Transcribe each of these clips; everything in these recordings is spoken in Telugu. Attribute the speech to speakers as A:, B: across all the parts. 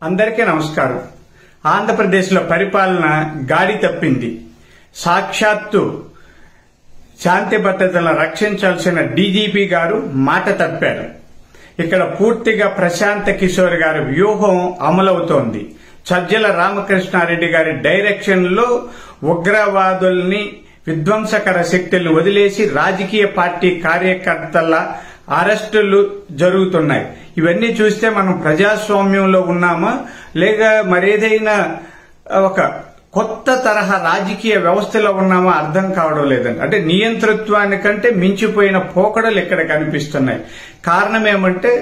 A: అందరికీ నమస్కారం ఆంధ్రప్రదేశ్లో పరిపాలన గాడి తప్పింది సాక్షాత్తు శాంతి భద్రతలను రక్షించాల్సిన డీజీపీ గారు మాట తప్పారు ఇక్కడ పూర్తిగా ప్రశాంత కిషోర్ గారి వ్యూహం అమలవుతోంది సజ్జల రామకృష్ణారెడ్డి గారి డైరెక్షన్ లో ఉగ్రవాదుల్ని విధ్వంసకర శక్తులను వదిలేసి రాజకీయ పార్టీ కార్యకర్తల అరెస్టులు జరుగుతున్నాయి ఇవన్నీ చూస్తే మనం ప్రజాస్వామ్యంలో ఉన్నామా లేక మరేదైనా ఒక కొత్త తరహా రాజకీయ వ్యవస్థలో ఉన్నామా అర్థం కావడం లేదండి అంటే నియంతృత్వానికంటే మించిపోయిన పోకడలు ఇక్కడ కనిపిస్తున్నాయి కారణం ఏమంటే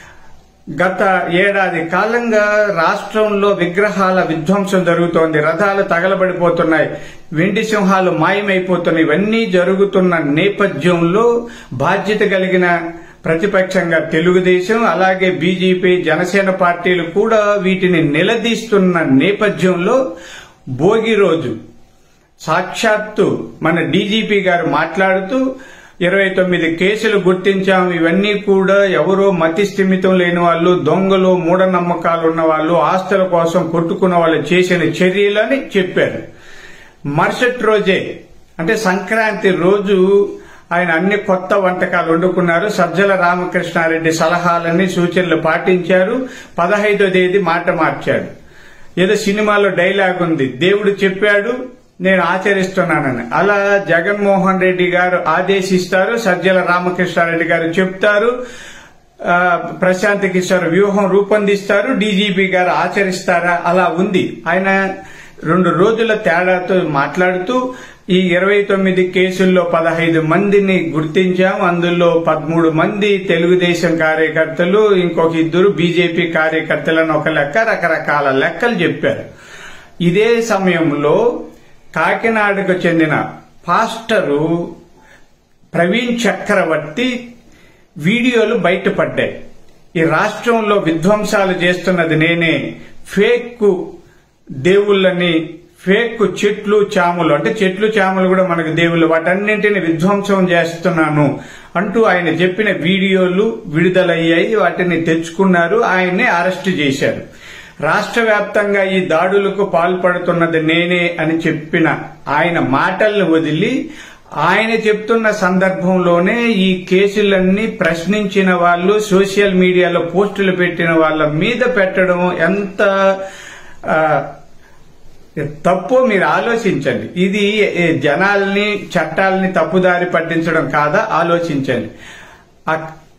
A: గత ఏడాది కాలంగా రాష్ట్రంలో విగ్రహాల విధ్వంసం జరుగుతోంది రథాలు తగలబడిపోతున్నాయి వెండి సింహాలు మాయమైపోతున్నాయి ఇవన్నీ జరుగుతున్న నేపథ్యంలో బాధ్యత కలిగిన ప్రతిపక్షంగా తెలుగుదేశం అలాగే బీజేపీ జనసేన పార్టీలు కూడా వీటిని నిలదీస్తున్న నేపథ్యంలో భోగి రోజు సాక్షాత్తు మన డీజీపీ గారు మాట్లాడుతూ ఇరవై తొమ్మిది కేసులు గుర్తించాం ఇవన్నీ కూడా ఎవరో మతి స్థిమితం లేని వాళ్ళు దొంగలు మూఢనమ్మకాలు ఉన్న వాళ్ళు ఆస్తుల కోసం కొట్టుకున్న వాళ్ళు చేసిన చర్యలని చెప్పారు మరుసటి రోజే అంటే సంక్రాంతి రోజు ఆయన అన్ని కొత్త వంటకాలు వండుకున్నారు సజ్జల రామకృష్ణారెడ్డి సలహాలన్నీ సూచనలు పాటించారు పదహైదో తేదీ మాట మార్చాడు ఏదో సినిమాలో డైలాగ్ ఉంది దేవుడు చెప్పాడు నేను ఆచరిస్తున్నానని అలా జగన్మోహన్ రెడ్డి గారు ఆదేశిస్తారు సజ్జల రామకృష్ణారెడ్డి గారు చెప్తారు ఆ, ప్రశాంత్ కిషోర్ వ్యూహం రూపొందిస్తారు డీజీపీ గారు ఆచరిస్తారా అలా ఉంది ఆయన రెండు రోజుల తేడాతో మాట్లాడుతూ ఈ ఇరవై తొమ్మిది కేసుల్లో పదహైదు మందిని గుర్తించాం అందులో పదమూడు మంది తెలుగుదేశం కార్యకర్తలు ఇంకొక ఇద్దరు బీజేపీ కార్యకర్తలను ఒక లెక్క రకరకాల లెక్కలు చెప్పారు ఇదే సమయంలో కాకినాడకు చెందిన పాస్టరు ప్రవీణ్ చక్రవర్తి వీడియోలు బయటపడ్డాయి ఈ రాష్ట్రంలో విధ్వంసాలు చేస్తున్నది నేనే ఫేక్ దేవుళ్ళని ఫేక్ చెట్లు చాములు అంటే చెట్లు చాములు కూడా మనకు దేవుళ్ళు వాటన్నింటిని విధ్వంసం చేస్తున్నాను అంటూ ఆయన చెప్పిన వీడియోలు విడుదలయ్యాయి వాటిని తెచ్చుకున్నారు ఆయన్ని అరెస్ట్ చేశారు రాష్ట్ర వ్యాప్తంగా ఈ దాడులకు పాల్పడుతున్నది నేనే అని చెప్పిన ఆయన మాటలను వదిలి ఆయన చెప్తున్న సందర్భంలోనే ఈ కేసులన్నీ ప్రశ్నించిన వాళ్ళు సోషల్ మీడియాలో పోస్టులు పెట్టిన వాళ్ళ మీద పెట్టడం ఎంత ఆ, తప్పు మీరు ఆలోచించండి ఇది ఏ, జనాల్ని చట్టాలని తప్పుదారి పట్టించడం కాదా ఆలోచించండి ఆ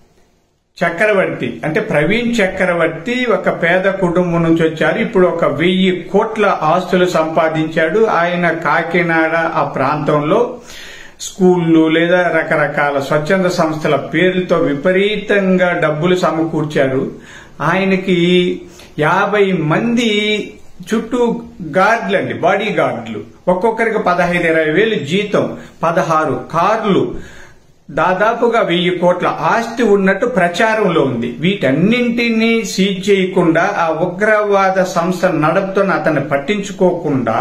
A: చక్రవర్తి అంటే ప్రవీణ్ చక్రవర్తి ఒక పేద కుటుంబం నుంచి వచ్చారు ఇప్పుడు ఒక వెయ్యి కోట్ల ఆస్తులు సంపాదించాడు ఆయన కాకినాడ ఆ ప్రాంతంలో స్కూళ్ళు లేదా రకరకాల స్వచ్ఛంద సంస్థల పేర్లతో విపరీతంగా డబ్బులు సమకూర్చారు ఆయనకి యాభై మంది చుట్టూ గార్డులు అండి బాడీ గార్డులు ఒక్కొక్కరికి పదహైదు ఇరవై వేలు జీతం పదహారు కార్లు దాదాపుగా వెయ్యి కోట్ల ఆస్తి ఉన్నట్టు ప్రచారంలో ఉంది వీటన్నింటినీ సీజ్ చేయకుండా ఆ ఉగ్రవాద సంస్థ నడుపుతున్న అతన్ని పట్టించుకోకుండా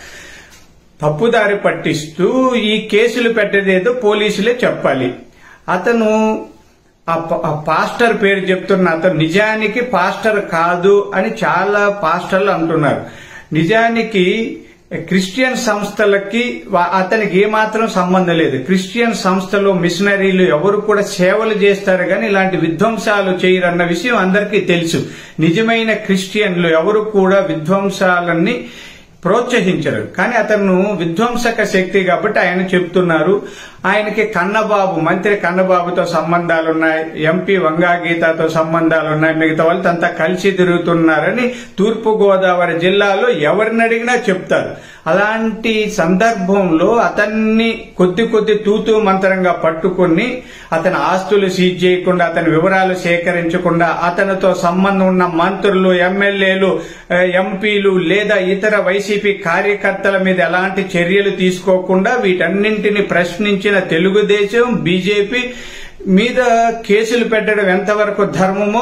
A: తప్పుదారి పట్టిస్తూ ఈ కేసులు పెట్టేదేదో పోలీసులే చెప్పాలి అతను ఆ ప- ఆ పాస్టర్ పేరు చెప్తున్న అతను నిజానికి పాస్టర్ కాదు అని చాలా పాస్టర్లు అంటున్నారు నిజానికి క్రిస్టియన్ సంస్థలకి వా- అతనికి ఏమాత్రం సంబంధం లేదు క్రిస్టియన్ సంస్థలో మిషనరీలు ఎవరు కూడా సేవలు చేస్తారు కానీ ఇలాంటి విధ్వంసాలు చేయరన్న విషయం అందరికీ తెలుసు నిజమైన క్రిస్టియన్లు ఎవరు కూడా విధ్వంసాలన్నీ ప్రోత్సహించరు కానీ అతను విధ్వంసక శక్తి కాబట్టి ఆయన చెప్తున్నారు ఆయనకి కన్నబాబు మంత్రి కన్నబాబుతో సంబంధాలున్నాయి ఎంపీ వంగా గీతతో సంబంధాలున్నాయి మిగతా వాళ్ళంతా కలిసి తిరుగుతున్నారని తూర్పు గోదావరి జిల్లాలో ఎవరిని అడిగినా చెప్తారు అలాంటి సందర్భంలో అతన్ని కొద్ది కొద్ది తూతూ మంత్రంగా పట్టుకుని అతని ఆస్తులు సీజ్ చేయకుండా అతని వివరాలు సేకరించకుండా అతనితో సంబంధం ఉన్న మంత్రులు ఎమ్మెల్యేలు ఆ, ఎంపీలు లేదా ఇతర వైసీపీ కార్యకర్తల మీద ఎలాంటి చర్యలు తీసుకోకుండా వీటన్నింటిని ప్రశ్నించిన తెలుగుదేశం బీజేపీ మీద కేసులు పెట్టడం ఎంతవరకు ధర్మమో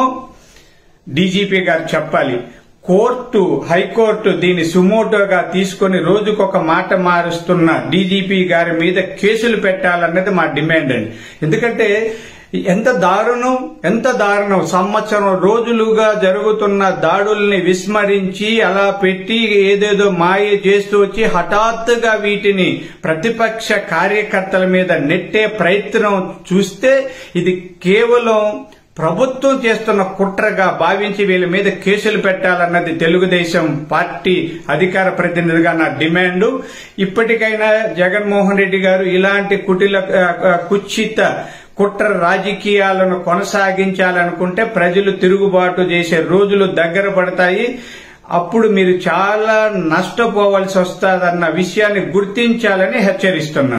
A: డీజీపీ గారు చెప్పాలి కోర్టు హైకోర్టు దీన్ని సుమోటోగా తీసుకొని రోజుకొక మాట మారుస్తున్న డీజీపీ గారి మీద కేసులు పెట్టాలన్నది మా డిమాండ్ అండి ఎందుకంటే ఎంత దారుణం ఎంత దారుణం సంవత్సరం రోజులుగా జరుగుతున్న దాడుల్ని విస్మరించి అలా పెట్టి ఏదేదో మాయ చేస్తూ వచ్చి హఠాత్తుగా వీటిని ప్రతిపక్ష కార్యకర్తల మీద నెట్టే ప్రయత్నం చూస్తే ఇది కేవలం ప్రభుత్వం చేస్తున్న కుట్రగా భావించి వీళ్ళ మీద కేసులు పెట్టాలన్నది తెలుగుదేశం పార్టీ అధికార ప్రతినిధిగా నా డిమాండ్ ఇప్పటికైనా జగన్మోహన్ రెడ్డి గారు ఇలాంటి కుటిల ఆ, ఆ, కుచ్చిత కుట్ర రాజకీయాలను కొనసాగించాలనుకుంటే ప్రజలు తిరుగుబాటు చేసే రోజులు దగ్గర పడతాయి అప్పుడు మీరు చాలా నష్టపోవాల్సి వస్తాదన్న విషయాన్ని గుర్తించాలని హెచ్చరిస్తున్నారు